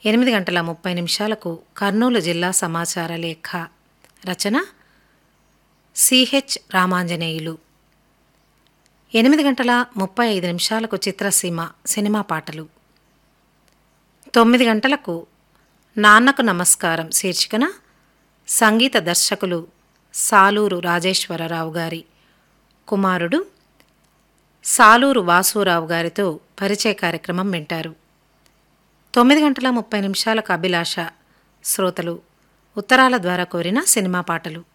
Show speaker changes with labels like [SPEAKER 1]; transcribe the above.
[SPEAKER 1] ఎనిమిది గంటల ముప్పై నిమిషాలకు కర్నూలు జిల్లా సమాచార లేఖ రచన సిహెచ్ రామాంజనేయులు ఎనిమిది గంటల ముప్పై ఐదు నిమిషాలకు చిత్రసీమ సినిమా పాటలు తొమ్మిది గంటలకు నాన్నకు నమస్కారం శీర్షికన సంగీత దర్శకులు సాలూరు రాజేశ్వరరావు గారి కుమారుడు సాలూరు వాసురావు గారితో పరిచయ కార్యక్రమం వింటారు తొమ్మిది గంటల ముప్పై నిమిషాలకు అభిలాష శ్రోతలు ఉత్తరాల ద్వారా కోరిన సినిమా పాటలు